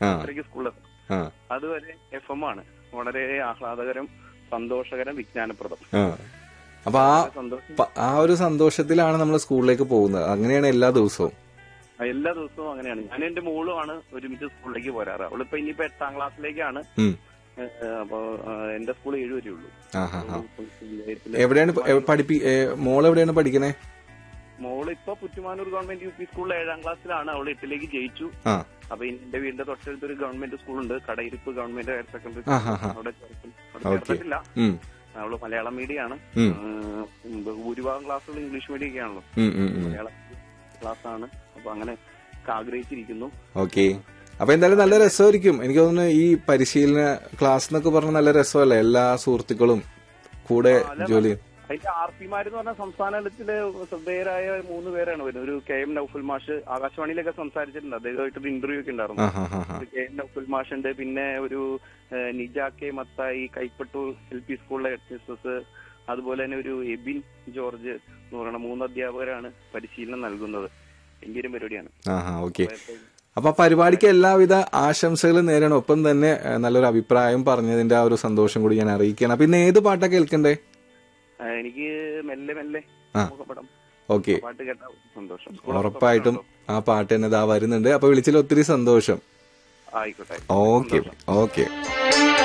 ആ. അത്രയ്ക്ക് സ്കൂളിൽ ആ അതുവരെ എഫ് എം ആണ് വളരെ ആഹ്ലാദകരം സന്തോഷകരം വിജ്ഞാനപ്രദം ആ അപ്പൊ ആ സന്തോഷം പ- ആ ഒരു സന്തോഷത്തിലാണ് നമ്മൾ സ്കൂളിലേക്ക് പോകുന്നത് അങ്ങനെയാണ് എല്ലാ ദിവസവും എല്ലാ ദിവസവും അങ്ങനെയാണ് ഞാൻ എന്റെ മോളുമാണ് ഒരുമിച്ച് സ്കൂളിലേക്ക് പോരാറ് അവളിപ്പോ ഇനിയിപ്പോ എട്ടാം ക്ലാസ്സിലേക്കാണ് ഉം. ഏഹ്, അപ്പൊ ഏഹ്, എന്റെ സ്കൂൾ ഏഴു വരെ ഉള്ളൂ ആ ഹാ ഹാ എവിടെയാണ് പ- എ- പഠിപ്പി ഏ, മോൾ എവിടെയാണ് പഠിക്കണേ മോള് ഇപ്പൊ പുറ്റുമാനൂർ ഗവൺമെന്റ് യു പി സ്കൂളിൽ ഏഴാം ക്ലാസ്സിലാണ് അവൾ എട്ടിലേക്ക് ജയിച്ചു ആ അപ്പൊ ഇനി എന്റെ വീടിന്റെ തൊട്ടടുത്ത് ഒരു ഗവൺമെന്റ് സ്കൂളുണ്ട് കടയിരിപ്പ് ഗവൺമെന്റ് ഹയർ സെക്കൻഡറി ആ, ആ, ആ. അവിടെ ചേർക്കും. അവിടെ ഓക്കേ. ചേർത്തിട്ടില്ല ഉം, അവള് മലയാളം മീഡിയം ആണ് ഉം, ഏഹ്, ഭൂരിഭാഗം ക്ലാസ്സുകൾ ഇംഗ്ലീഷ് മീഡിയം ഒക്കെ ആണല്ലോ ഉം, ഉം, ഉം. മലയാളം ക്ലാസ് ആണ് അപ്പൊ അങ്ങനെ ആഗ്രഹിച്ചിരിക്കുന്നു ഓക്കെ അപ്പൊ എന്തായാലും നല്ല രസമായിരിക്കും എനിക്ക് തോന്നുന്നു ഈ പരിശീലന ക്ലാസ് എന്നൊക്കെ പറഞ്ഞ നല്ല രസമല്ലേ എല്ലാ സുഹൃത്തുക്കളും കൂടെ ആ, അല്ല, ജോലി അതിന്റെ ആർ പിമാരെന്ന് പറഞ്ഞാൽ സംസ്ഥാന തലത്തില് ശ്രദ്ധേയരായ മൂന്ന് പേരാണ് വരുന്നത് ഒരു കെ എം നൌഫുൽ മാഷ് ആകാശവാണിയിലൊക്കെ സംസാരിച്ചിട്ടുണ്ട് അദ്ദേഹമായിട്ടൊരു ഇന്റർവ്യൂ ഒക്കെ ഉണ്ടായിരുന്നു ആ ഹാ ഹാ ഹാ ഒരു കെ എം നൌഫുൽ മാഷ് ഉണ്ട് പിന്നെ ഒരു ഏഹ്, Nija K Mathai Kaipattoor L P സ്കൂളിലെ ഹെഡ് മിസ്റ്റസ് അതുപോലെ തന്നെ ഒരു എബിൻ ജോർജ് എന്ന് പറയുന്ന മൂന്ന് അധ്യാപകരാണ് പരിശീലനം നൽകുന്നത് ഗംഭീരം പരിപാടിയാണ് ആ ഹാ ഓക്കെ അപ്പൊ ആ പരിപാടിക്ക് എല്ലാവിധ ആശംസകളും നേരണം ഒപ്പം തന്നെ ഏ, നല്ലൊരു അഭിപ്രായം പറഞ്ഞതിന്റെ ആ ഒരു സന്തോഷം കൂടി ഞാൻ അറിയിക്കണം പിന്നെ ഏത് പാട്ടാ കേൾക്കണ്ടേ ഏഹ്, എനിക്ക് മെല്ലെ മെല്ലെ ആ. മുഖപടം ഓക്കെ പാട്ട് കേട്ട സന്തോഷം ഉറപ്പായിട്ടും ആ പാട്ട് തന്നെ ഇതാ വരുന്നുണ്ട് അപ്പൊ വിളിച്ചതിൽ ഒത്തിരി സന്തോഷം ആയിക്കോട്ടെ ഓക്കെ ഓക്കെ